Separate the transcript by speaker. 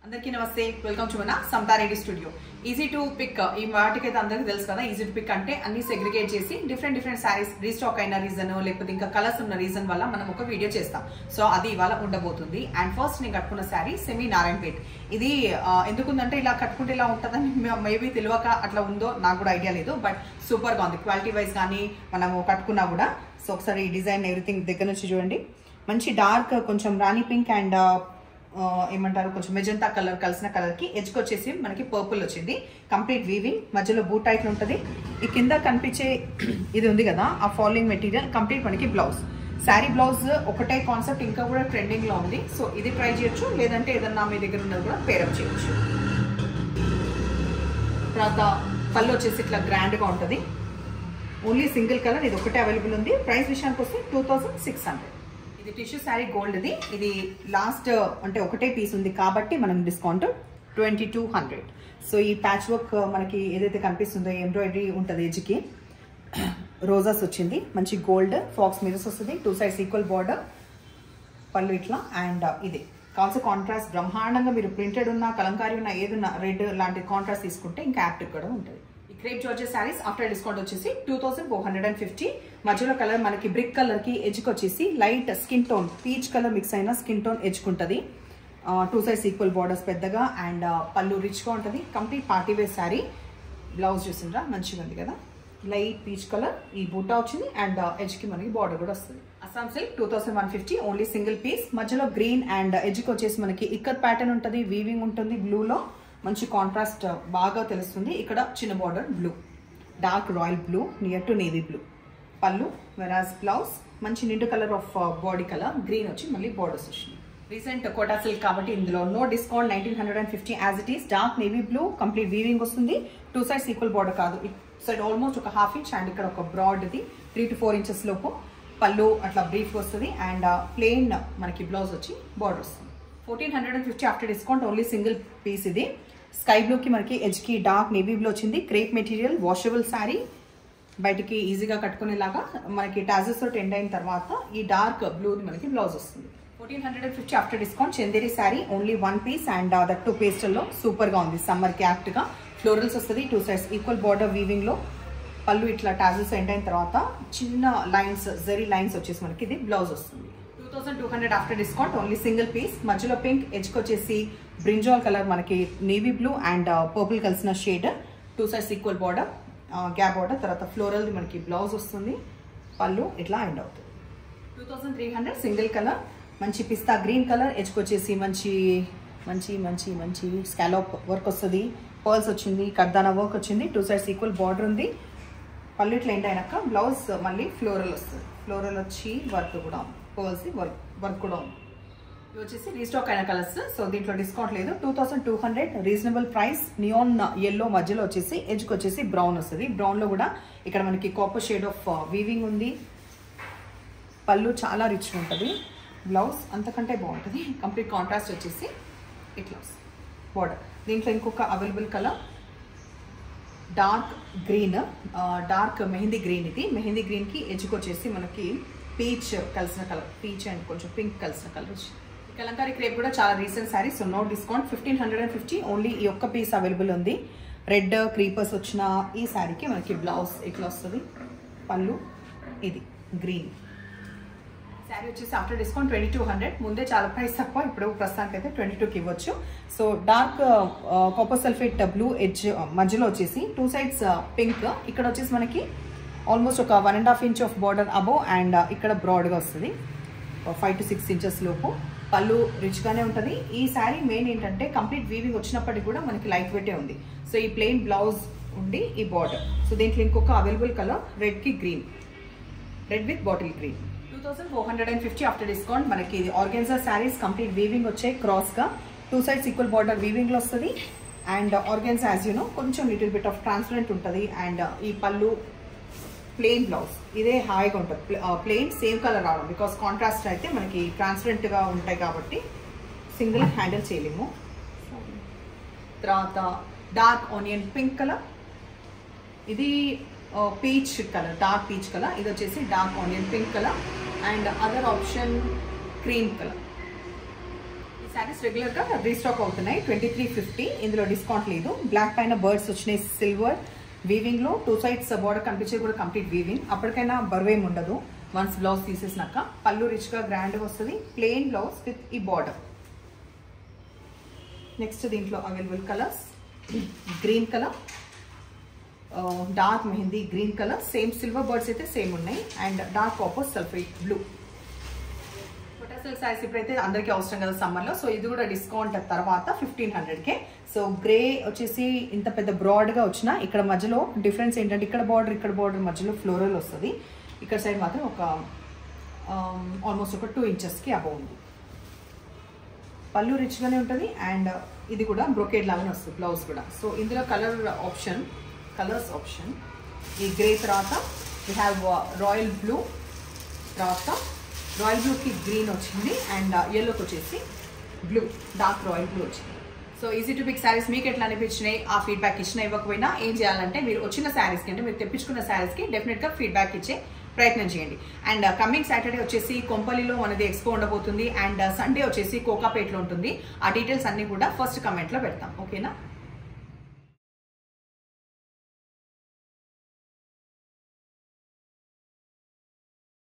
Speaker 1: అందరికీ నమస్తే welcome to మన Samatha Reddy studio easy to pick ఈ వాటికైతే అందరికీ తెలుసు కదా ఈజీ టు పిక్ అంటే అన్ని సెగ్రిగేట్ చేసి డిఫరెంట్ డిఫరెంట్ శారీస్ రీస్టాక్ అయిన రీజన్ లేకపోతే ఇంకా కలర్స్ ఉన్న రీజన్ వల్ల మనం ఒక వీడియో చేస్తాం సో అది ఇవాళ ఉండబోతుంది అండ్ ఫస్ట్ నేను కట్టుకున్న శారీ సెమీ నారాయణపేట్ ఇది ఆ, ఎందుకుందంటే ఇలా కట్టుకుంటే ఇలా ఉంటుందని మేబీ తెలియక అట్లా ఉందో నాకు కూడా ఐడియా లేదు బట్ సూపర్గా ఉంది క్వాలిటీ వైజ్ కానీ మనము కట్టుకున్నా కూడా సో ఒకసారి ఈ డిజైన్ ఎవ్రీథింగ్ దగ్గర నుంచి చూడండి మంచి డార్క్ కొంచెం రాణి పింక్ అండ్ ఆ, ఏమంటారు కొంచెం మెజంతా కలర్ కలిసిన కలర్ కి ఎడ్జ్కి వచ్చేసి మనకి పర్పుల్ వచ్చింది కంప్లీట్ వీవింగ్ మధ్యలో బూట్ టైట్ ఉంటుంది ఈ కింద కనిపించే ఇది ఉంది కదా ఆ ఫాలోయింగ్ మెటీరియల్ కంప్లీట్ మనకి బ్లౌజ్ శారీ బ్లౌజ్ ఒకటే కాన్సెప్ట్ ఇంకా కూడా ట్రెండింగ్ లో ఉంది సో ఇది ట్రై చేయొచ్చు లేదంటే ఏదన్నా మీ దగ్గర ఉన్నది కూడా పేరప్ చేయొచ్చు తర్వాత పళ్ళు వచ్చేసి ఇట్లా గ్రాండ్ గా ఉంటుంది ఓన్లీ సింగిల్ కలర్ ఇది ఒకటే అవైలబుల్ ఉంది ప్రైస్ విషయానికి వస్తే టూ థౌసండ్ సిక్స్ హండ్రెడ్ ఇది టిష్యూ శారీ గోల్డ్ ఇది ఇది లాస్ట్ అంటే ఒకటే పీస్ ఉంది కాబట్టి మనం discount twenty two hundred so ఈ ప్యాచ్ వర్క్ మనకి ఏదైతే కనిపిస్తుందో ఎంబ్రాయిడరీ ఉంటుంది ఎడ్జ్కి రోజాస్ వచ్చింది మంచి గోల్డ్ ఫాక్స్ మిరర్స్ వస్తుంది టూ సైడ్స్ ఈక్వల్ బార్డర్ పళ్ళు ఇట్లా అండ్ ఇది కాల్సో కాంట్రాస్ట్ బ్రహ్మాండంగా మీరు ప్రింటెడ్ ఉన్న కలంకారీ ఉన్న ఏదున్నా రెడ్ లాంటి కాంట్రాస్ట్ తీసుకుంటే ఇంకా యాక్టివ్ కూడా ఉంటుంది ఈ crepe georgette saris after discount వచ్చేసి two thousand four hundred and fifty మధ్యలో కలర్ మనకి బ్రిక్ కలర్ కి ఎడ్జ్కి వచ్చేసి light skin tone peach colour mix అయిన స్కిన్ టోన్ ఎడ్జ్కుంటుంది టూ సైడ్స్ ఈక్వల్ బార్డర్స్ పెద్దగా అండ్ పళ్ళు రిచ్గా ఉంటుంది complete party wear sari blouse చూసిండ్రా మంచిగా ఉంది కదా లైట్ పీచ్ కలర్ ఈ బూటా వచ్చింది అండ్ ఎడ్జ్కి మనకి బార్డర్ కూడా వస్తుంది Assam silk two thousand one fifty only single piece మధ్యలో గ్రీన్ అండ్ ఎడ్జ్కి వచ్చేసి మనకి ఇక్కత్ ప్యాటర్న్ ఉంటుంది వీవింగ్ ఉంటుంది బ్లూలో మంచి కాంట్రాస్ట్ బాగా తెలుస్తుంది ఇక్కడ చిన్న border blue dark royal blue near to navy blue పళ్ళు వెరాజ్ బ్లౌజ్ మంచి నిండు colour of body colour green వచ్చి మళ్ళీ బార్డర్స్ వచ్చినాయి రీసెంట్ కోటా సిల్క్ కాబట్టి ఇందులో no discount nineteen hundred and fifty as it is dark navy blue complete weaving వస్తుంది టూ సైడ్స్ ఈక్వల్ బార్డర్ కాదు ఇట్ సైడ్ ఆల్మోస్ట్ ఒక హాఫ్ ఇంచ్ అండ్ ఇక్కడ ఒక బ్రాడ్ ఇది త్రీ టు ఫోర్ ఇంచెస్ లోపు పళ్ళు అట్లా బ్రీఫ్ వస్తుంది అండ్ ప్లెయిన్ మనకి బ్లౌజ్ వచ్చి బార్డర్ వస్తుంది fourteen hundred and fifty after discount only single piece ఇది స్కై బ్లూకి మనకి ఎడ్జ్కి డార్క్ నేవీ బ్లూ వచ్చింది క్రేప్ మెటీరియల్ వాషబుల్ శారీ బయటికి ఈజీగా కట్టుకునేలాగా మనకి టాజెస్ తోటి ఎండ్ అయిన తర్వాత ఈ డార్క్ బ్లూది మనకి బ్లౌజ్ వస్తుంది fourteen hundred and fifty after discount Chanderi sari only one piece and that too పేస్టల్లో సూపర్గా ఉంది సమ్మర్కి యాక్ట్గా ఫ్లోరల్స్ వస్తుంది టూ సైడ్స్ ఈక్వల్ బార్డర్ వీవింగ్లో పళ్ళు ఇట్లా టాజెస్ ఎండ్ అయిన తర్వాత చిన్న లైన్స్ జరీ లైన్స్ వచ్చేసి మనకి ఇది బ్లౌజ్ వస్తుంది two thousand two hundred after discount only single piece మధ్యలో పింక్ ఎడ్జ్కి వచ్చేసి బ్రింజాల్ కలర్ మనకి నేవీ బ్లూ అండ్ పర్పుల్ కలిసిన shade two sides equal border gap border తర్వాత ఫ్లోరల్ది మనకి బ్లౌజ్ వస్తుంది పళ్ళు ఇట్లా ఎండ్ అవుతుంది two thousand three hundred single colour మంచి పిస్తా గ్రీన్ కలర్ ఎడ్జ్కి వచ్చేసి మంచి మంచి మంచి మంచి స్కాలోప్ వర్క్ వస్తుంది పర్ల్స్ వచ్చింది కర్దానా వర్క్ వచ్చింది టూ సైడ్స్ ఈక్వల్ బార్డర్ ఉంది పళ్ళు ఇట్లా ఎండ్ అయినాక బ్లౌజ్ మళ్ళీ ఫ్లోరల్ వస్తుంది ఫ్లోరల్ వచ్చి వర్క్ కూడా ఉంది పర్ల్స్ వర్క్ వర్క్ కూడా ఉంది ఇవి వచ్చేసి రీస్టాక్ అయిన కలర్స్ సో దీంట్లో డిస్కౌంట్ లేదు two thousand two hundred reasonable price neon yellow మధ్యలో వచ్చేసి ఎడ్జ్కి వచ్చేసి బ్రౌన్ వస్తుంది బ్రౌన్లో కూడా ఇక్కడ మనకి కాపర్ షేడ్ ఆఫ్ వీవింగ్ ఉంది పళ్ళు చాలా రిచ్ ఉంటుంది బ్లౌజ్ అంతకంటే బాగుంటుంది కంప్లీట్ కాంట్రాస్ట్ వచ్చేసి ఇట్లా వస్తుంది బార్డర్ దీంట్లో ఇంకొక available colour dark green dark mehndi green ఇది మెహందీ గ్రీన్కి ఎడ్జ్కి వచ్చేసి మనకి పీచ్ కలిసిన కలర్ పీచ్ అండ్ కొంచెం పింక్ కలిసిన కలర్ వచ్చింది ఈ కలంకారీ క్రేప్ కూడా చాలా recent sari so no discount fifteen hundred and fifty only ఈ ఒక్క పీస్ అవైలబుల్ ఉంది రెడ్ క్రీపర్స్ వచ్చిన ఈ శారీకి మనకి బ్లౌజ్ ఇట్లా వస్తుంది పళ్ళు ఇది గ్రీన్ శారీ వచ్చేసి after discount twenty two hundred ముందే చాలా ప్రైస్ తక్కువ ఇప్పుడు ప్రస్తుతానికి అయితే ట్వంటీ టూకి ఇవ్వచ్చు so dark copper sulphate blue edge మధ్యలో వచ్చేసి టూ సైడ్స్ పింక్ ఇక్కడ వచ్చేసి మనకి ఆల్మోస్ట్ ఒక one and half inch of border above and ఇక్కడ బ్రాడ్గా వస్తుంది ఫైవ్ టు సిక్స్ ఇంచెస్ లోపు పళ్ళు రిచ్గానే ఉంటుంది ఈ శారీ మెయిన్ ఏంటంటే కంప్లీట్ వీవింగ్ వచ్చినప్పటికీ కూడా మనకి లైట్ వెయిటే ఉంది సో ఈ ప్లెయిన్ బ్లౌజ్ ఉండి ఈ బార్డర్ సో దీంట్లో ఇంకొక అవైలబుల్ కలర్ రెడ్కి green red with bottle green two thousand four hundred and fifty after discount మనకి ఇది ఆర్గెన్జా శారీస్ కంప్లీట్ వీవింగ్ వచ్చాయి క్రాస్గా టూ సైడ్స్ ఈక్వల్ బార్డర్ వీవింగ్లో వస్తుంది అండ్ ఆర్గెన్స్ యాజ్ యూనో కొంచెం లిటిల్ బిట్ ఆఫ్ ట్రాన్స్పరెంట్ ఉంటుంది అండ్ ఈ పళ్ళు ప్లెయిన్ బ్లౌజ్ ఇదే హాయిగా ఉంటుంది ప్లెయిన్ సేమ్ కలర్ రావడం బికాస్ కాంట్రాస్ట్ అయితే మనకి ట్రాన్స్పరెంట్గా ఉంటాయి కాబట్టి సింగిల్ హ్యాండిల్ చేయలేము తర్వాత డార్క్ ఆనియన్ పింక్ కలర్ ఇది peach colour dark peach colour ఇది వచ్చేసి dark onion pink colour and other option cream colour ఈ శారీస్ రెగ్యులర్ గా రీస్టాక్ అవుతున్నాయి ట్వంటీ త్రీ ఫిఫ్టీ ఇందులో డిస్కౌంట్ లేదు బ్లాక్ పైన బర్డ్స్ వచ్చినాయి సిల్వర్ వీవింగ్ లో టూ సైడ్స్ బార్డర్ కనిపించేది కూడా కంప్లీట్ వీవింగ్ అప్పటికైనా బరువేం ఉండదు వన్స్ బ్లౌజ్ తీసేసినాక పళ్ళు రిచ్ గా గ్రాండ్ వస్తుంది ప్లెయిన్ బ్లౌజ్ విత్ ఈ బార్డర్ నెక్స్ట్ దీంట్లో available colours green colour dark mehndi green colour same silver birds అయితే సేమ్ ఉన్నాయి and dark copper sulphate blue photo silk saris ఇప్పుడైతే అందరికీ అవసరం కదా సమ్మర్లో సో ఇది కూడా డిస్కౌంట్ తర్వాత ఫిఫ్టీన్ హండ్రెడ్కే సో గ్రే వచ్చేసి ఇంత పెద్ద బ్రాడ్గా వచ్చిన ఇక్కడ మధ్యలో డిఫరెన్స్ ఏంటంటే ఇక్కడ బార్డర్ ఇక్కడ బార్డర్ మధ్యలో ఫ్లోరల్ వస్తుంది ఇక్కడ సైడ్ మాత్రం ఒక ఆల్మోస్ట్ ఒక టూ ఇంచెస్కి అబౌవ్ ఉంది పళ్ళు రిచ్గానే ఉంటుంది అండ్ ఇది కూడా బ్రొకేడ్ లాగానే వస్తుంది బ్లౌజ్ కూడా సో ఇందులో కలర్ ఆప్షన్ కలర్స్ ఆప్షన్ ఈ గ్రే తర్వాత వీ హ్యావ్ రాయల్ బ్లూ తర్వాత రాయల్ బ్లూకి గ్రీన్ వచ్చింది అండ్ ఎల్లోకి వచ్చేసి బ్లూ డార్క్ రాయల్ బ్లూ వచ్చింది so easy to pick saris మీకు ఎట్లా అనిపించినాయి ఆ ఫీడ్బ్యాక్ ఇచ్చినా ఇవ్వకపోయినా ఏం చేయాలంటే మీరు వచ్చిన శారీస్కి అంటే మీరు తెప్పించుకున్న శారీస్కి డెఫినెట్గా ఫీడ్బ్యాక్ ఇచ్చే ప్రయత్నం చేయండి అండ్ కమింగ్ సాటర్డే వచ్చేసి కొంపల్లిలో మనది ఎక్స్పో ఉండబోతుంది అండ్ సండే వచ్చేసి కోకాపేట్లో ఉంటుంది ఆ డీటెయిల్స్ అన్ని కూడా ఫస్ట్ కమెంట్లో పెడతాం ఓకేనా